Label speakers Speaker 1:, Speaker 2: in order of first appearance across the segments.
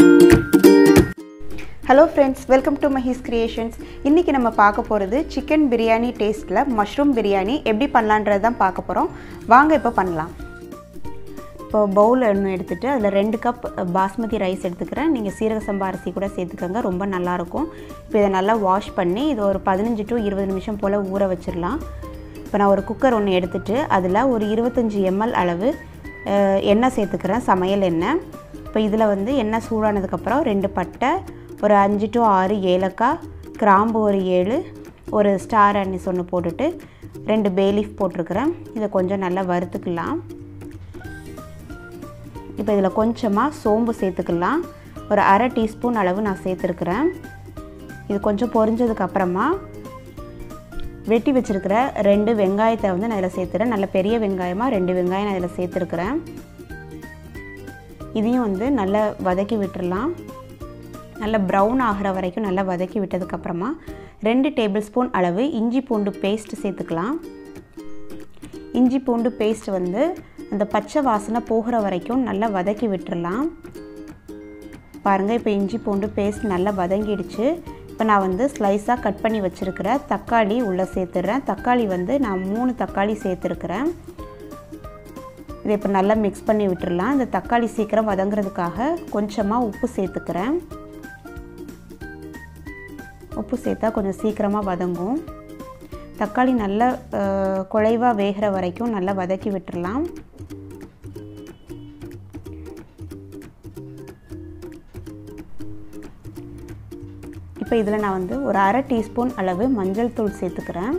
Speaker 1: hello friends welcome to Mahee's creations இன்றைக்கி நம்ம பார்க்க போகிறது சிக்கன் பிரியாணி டேஸ்ட்டில் மஷ்ரூம் பிரியாணி எப்படி பண்ணலான்றது தான் பார்க்க போகிறோம் வாங்க இப்போ பண்ணலாம் இப்போ பவுல் ஒன்று எடுத்துகிட்டு அதில் ரெண்டு கப் பாஸ்மதி ரைஸ் எடுத்துக்கிறேன் நீங்கள் சீரக சம்பா அரிசி கூட சேர்த்துக்கோங்க ரொம்ப நல்லாயிருக்கும் இப்போ இதை நல்லா வாஷ் பண்ணி இது ஒரு பதினஞ்சு டு இருபது நிமிஷம் போல் ஊற வச்சிடலாம் இப்போ நான் ஒரு குக்கர் ஒன்று எடுத்துகிட்டு அதில் ஒரு இருபத்தஞ்சி எம்எல் அளவு அஹ், எண்ணெய் சேர்த்துக்கிறேன் சமையல் எண்ணெய் இப்போ இதில் வந்து எண்ணெய் சூடானதுக்கப்புறம் ரெண்டு பட்டை ஒரு அஞ்சு டு ஆறு ஏலக்காய் கிராம்பு ஒரு ஏழு ஒரு ஸ்டார் அன்னிஸ் ஒன்று போட்டுட்டு ரெண்டு பேலீஃப் போட்டிருக்கிறேன் இதை கொஞ்சம் நல்லா வறுத்துக்கலாம் இப்போ இதில் கொஞ்சமாக சோம்பு சேர்த்துக்கலாம் ஒரு அரை டீஸ்பூன் அளவு நான் சேர்த்துருக்குறேன் இது கொஞ்சம் பொரிஞ்சதுக்கு அப்புறமா வெட்டி வச்சுருக்கிற ரெண்டு வெங்காயத்தை வந்து நான் இதில் சேர்த்துறேன் நல்ல பெரிய வெங்காயமாக ரெண்டு வெங்காயம் நான் இதில் சேர்த்துருக்குறேன் இதையும் வந்து நல்லா வதக்கி விட்டுறலாம் நல்லா ப்ரௌன் ஆகிற வரைக்கும் நல்லா வதக்கி விட்டதுக்கப்புறமா ரெண்டு டேபிள் ஸ்பூன் அளவு இஞ்சி பூண்டு பேஸ்ட் சேர்த்துக்கலாம் இஞ்சி பூண்டு பேஸ்ட் வந்து அந்த பச்சை வாசனை போகிற வரைக்கும் நல்லா வதக்கி விட்டுறலாம் பாருங்கள் இப்போ இஞ்சி பூண்டு பேஸ்ட் நல்லா வதங்கிடுச்சு இப்போ நான் வந்து ஸ்லைஸாக கட் பண்ணி வச்சுருக்கிற தக்காளி உள்ளே சேர்த்துடுறேன் தக்காளி வந்து நான் மூணு தக்காளி சேர்த்துருக்குறேன் இதை இப்போ நல்லா மிக்ஸ் பண்ணி விட்டுறலாம் இந்த தக்காளி சீக்கிரம் வதங்குறதுக்காக கொஞ்சமாக உப்பு சேர்த்துக்கிறேன் உப்பு சேர்த்தா கொஞ்சம் சீக்கிரமாக வதங்கும் தக்காளி நல்லா குழைவாக வேகிற வரைக்கும் நல்லா வதக்கி விட்டுறலாம் இப்போ இதில் நான் வந்து ஒரு அரை டீஸ்பூன் அளவு மஞ்சள் தூள் சேர்த்துக்கிறேன்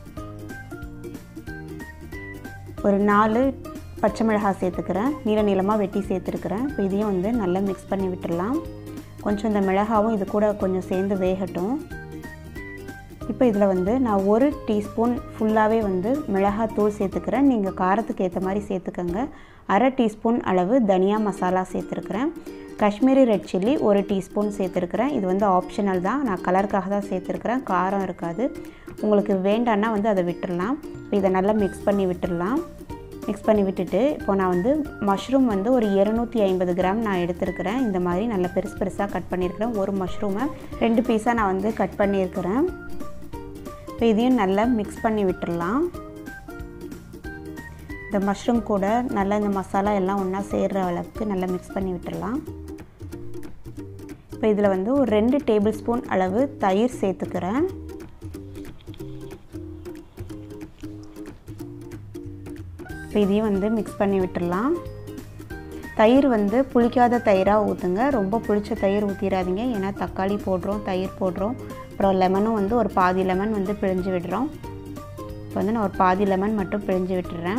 Speaker 1: ஒரு நாலு பச்சை மிளகாய் சேர்த்துக்கிறேன் நீல நீளமாக வெட்டி சேர்த்துருக்கிறேன் இப்போ இதையும் வந்து நல்லா மிக்ஸ் பண்ணி விட்டுடலாம் கொஞ்சம் இந்த மிளகாவும் இது கூட கொஞ்சம் சேர்ந்து வேகட்டும் இப்போ இதில் வந்து நான் ஒரு டீஸ்பூன் ஃபுல்லாகவே வந்து மிளகாய் தூள் சேர்த்துக்கிறேன் நீங்கள் காரத்துக்கு ஏற்ற மாதிரி சேர்த்துக்கோங்க அரை டீஸ்பூன் அளவு தனியா மசாலா சேர்த்துருக்குறேன் காஷ்மீரி ரெட் சில்லி ஒரு டீஸ்பூன் சேர்த்துருக்குறேன் இது வந்து ஆப்ஷனல் தான் நான் கலருக்காக தான் சேர்த்துருக்குறேன் காரம் இருக்காது உங்களுக்கு வேண்டான்னா வந்து அதை விட்டுடலாம் இப்போ இதை நல்லா மிக்ஸ் பண்ணி விட்டுடலாம் மிக்ஸ் பண்ணி விட்டுட்டு இப்போ நான் வந்து மஷ்ரூம் வந்து ஒரு இரநூத்தி ஐம்பது கிராம் நான் எடுத்துருக்கிறேன் இந்த மாதிரி நல்லா பெருசு பெருசாக கட் பண்ணியிருக்கிறேன் ஒரு மஷ்ரூமை ரெண்டு பீஸாக நான் வந்து கட் பண்ணியிருக்கிறேன் இப்போ இதையும் நல்லா மிக்ஸ் பண்ணி விட்டுடலாம் இந்த மஷ்ரூம் கூட நல்லா இந்த மசாலா எல்லாம் ஒன்றா சேர்கிற அளவுக்கு நல்லா மிக்ஸ் பண்ணி விட்டுடலாம் இப்போ இதில் வந்து ஒரு ரெண்டு டேபிள் ஸ்பூன் அளவு தயிர் சேர்த்துக்கிறேன் இப்போ இதையும் வந்து மிக்ஸ் பண்ணி விட்டுடலாம் தயிர் வந்து புளிக்காத தயிராக ஊற்றுங்க ரொம்ப புளிச்ச தயிர் ஊற்றிடாதீங்க ஏன்னா தக்காளி போடுறோம் தயிர் போடுறோம் அப்புறம் லெமனும் வந்து ஒரு பாதி லெமன் வந்து பிழிஞ்சு விடுறோம் இப்போ வந்து நான் ஒரு பாதி லெமன் மட்டும் பிழிஞ்சு விட்டுறேன்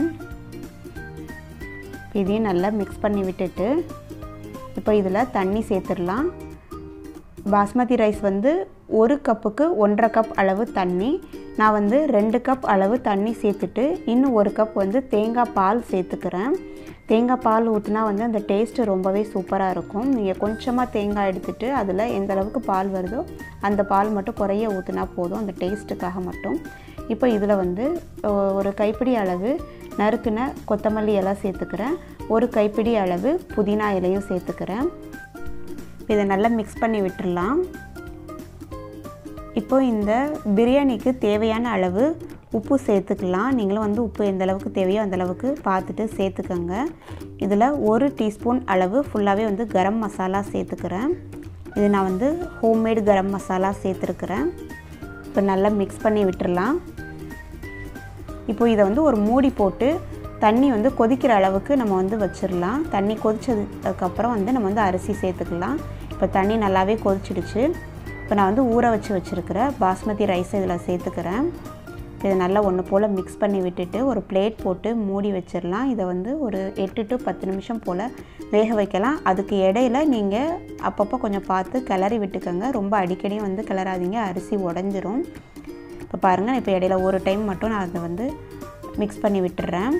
Speaker 1: இதையும் நல்லா மிக்ஸ் பண்ணி விட்டுட்டு இப்போ இதில் தண்ணி சேர்த்துடலாம் பாஸ்மதி ரைஸ் வந்து ஒரு கப்புக்கு ஒன்றரை கப் அளவு தண்ணி நான் வந்து ரெண்டு கப் அளவு தண்ணி சேர்த்துட்டு இன்னும் ஒரு கப் வந்து தேங்காய் பால் சேர்த்துக்கிறேன் தேங்காய் பால் ஊற்றினா வந்து அந்த டேஸ்ட்டு ரொம்பவே சூப்பராக இருக்கும் நீங்கள் கொஞ்சமாக தேங்காய் எடுத்துகிட்டு அதில் எந்த அளவுக்கு பால் வருதோ அந்த பால் மட்டும் குறைய ஊற்றினா போதும் அந்த டேஸ்ட்டுக்காக மட்டும் இப்போ இதில் வந்து ஒரு கைப்பிடி அளவு நறுக்குன கொத்தமல்லி இலை சேர்த்துக்கிறேன் ஒரு கைப்பிடி அளவு புதினா இலையும் சேர்த்துக்கிறேன் இதை நல்லா மிக்ஸ் பண்ணி விட்டுடலாம் இப்போ இந்த பிரியாணிக்கு தேவையான அளவு உப்பு சேர்த்துக்கலாம் நீங்களும் வந்து உப்பு எந்த அளவுக்கு தேவையோ அந்த அளவுக்கு பார்த்துட்டு சேர்த்துக்கோங்க இதில் ஒரு டீஸ்பூன் அளவு ஃபுல்லாகவே வந்து கரம் மசாலா சேர்த்துக்கிறேன் இது நான் வந்து ஹோம்மேடு கரம் மசாலா சேர்த்துருக்குறேன் இப்போ நல்லா மிக்ஸ் பண்ணி விட்டுடலாம் இப்போ இதை வந்து ஒரு மூடி போட்டு தண்ணி வந்து கொதிக்கிற அளவுக்கு நம்ம வந்து வச்சிடலாம் தண்ணி கொதிச்சதுக்கப்புறம் வந்து நம்ம வந்து அரிசி சேர்த்துக்கலாம் இப்போ தண்ணி நல்லாவே கொதிச்சிடுச்சு இப்போ நான் வந்து ஊற வச்சு வச்சுருக்கிற பாஸ்மதி ரைஸை இதில் சேர்த்துக்கிறேன் இதை நல்லா ஒன்று போல் மிக்ஸ் பண்ணி விட்டுட்டு ஒரு பிளேட் போட்டு மூடி வச்சிடலாம் இதை வந்து ஒரு எட்டு டு பத்து நிமிஷம் போல் வேக வைக்கலாம் அதுக்கு இடையில நீங்கள் அப்பப்போ கொஞ்சம் பார்த்து கிளறி விட்டுக்கோங்க ரொம்ப அடிக்கடியும் வந்து கிளறாதீங்க அரிசி உடஞ்சிரும் இப்போ பாருங்கள் இப்போ இடையில ஒரு டைம் மட்டும் நான் அதை வந்து மிக்ஸ் பண்ணி விட்டுறேன்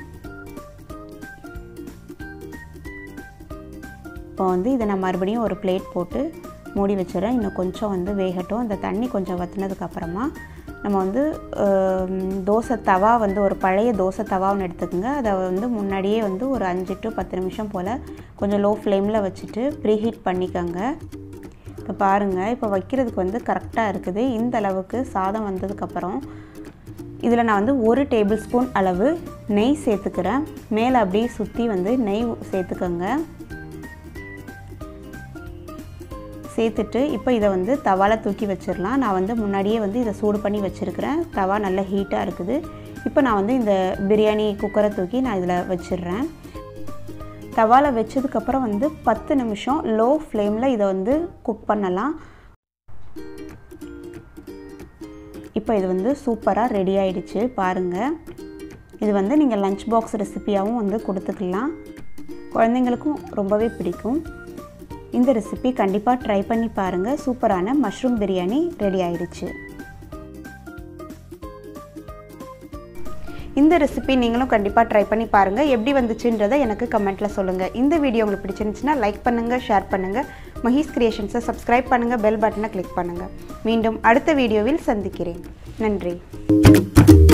Speaker 1: இப்போ வந்து இதை நான் மறுபடியும் ஒரு பிளேட் போட்டு மூடி வச்சிடறேன் இன்னும் கொஞ்சம் வந்து வேகட்டும் அந்த தண்ணி கொஞ்சம் வற்றினதுக்கப்புறமா நம்ம வந்து தோசை தவா வந்து ஒரு பழைய தோசை தவா ஒன்று எடுத்துக்கோங்க அதை வந்து முன்னாடியே வந்து ஒரு அஞ்சு டு பத்து நிமிஷம் போல் கொஞ்சம் லோ ஃப்ளேமில் வச்சுட்டு ப்ரீஹீட் பண்ணிக்கோங்க இப்போ பாருங்கள் இப்போ வைக்கிறதுக்கு வந்து கரெக்டாக இருக்குது இந்த அளவுக்கு சாதம் வந்ததுக்கப்புறம் இதில் நான் வந்து ஒரு டேபிள் ஸ்பூன் அளவு நெய் சேர்த்துக்கிறேன் மேலே அப்படியே சுற்றி வந்து நெய் சேர்த்துக்கோங்க சேர்த்துட்டு இப்போ இதை வந்து தவாவில் தூக்கி வச்சிடலாம் நான் வந்து முன்னாடியே வந்து இதை சூடு பண்ணி வச்சுருக்கிறேன் தவா நல்ல ஹீட்டாக இருக்குது இப்போ நான் வந்து இந்த பிரியாணி குக்கரை தூக்கி நான் இதில் வச்சிடுறேன் தவாவில் வச்சதுக்கப்புறம் வந்து பத்து நிமிஷம் லோ ஃப்ளேமில் இதை வந்து குக் பண்ணலாம் இப்போ இது வந்து சூப்பராக ரெடி ஆயிடுச்சு பாருங்கள் இது வந்து நீங்கள் லஞ்ச் பாக்ஸ் ரெசிப்பியாகவும் வந்து கொடுத்துக்கலாம் குழந்தைங்களுக்கும் ரொம்பவே பிடிக்கும் இந்த ரெசிபி கண்டிப்பாக ட்ரை பண்ணி பாருங்கள் சூப்பரான மஷ்ரூம் பிரியாணி ரெடி ஆயிடுச்சு இந்த ரெசிபி நீங்களும் கண்டிப்பாக ட்ரை பண்ணி பாருங்கள் எப்படி வந்துச்சுன்றதை எனக்கு கமெண்ட்டில் சொல்லுங்கள் இந்த வீடியோ உங்களுக்கு பிடிச்சிருந்துச்சுன்னா லைக் பண்ணுங்கள் ஷேர் பண்ணுங்கள் மஹீஸ் கிரியேஷன்ஸை சப்ஸ்கிரைப் பண்ணுங்கள் பெல் பட்டனை கிளிக் பண்ணுங்கள் மீண்டும் அடுத்த வீடியோவில் சந்திக்கிறேன் நன்றி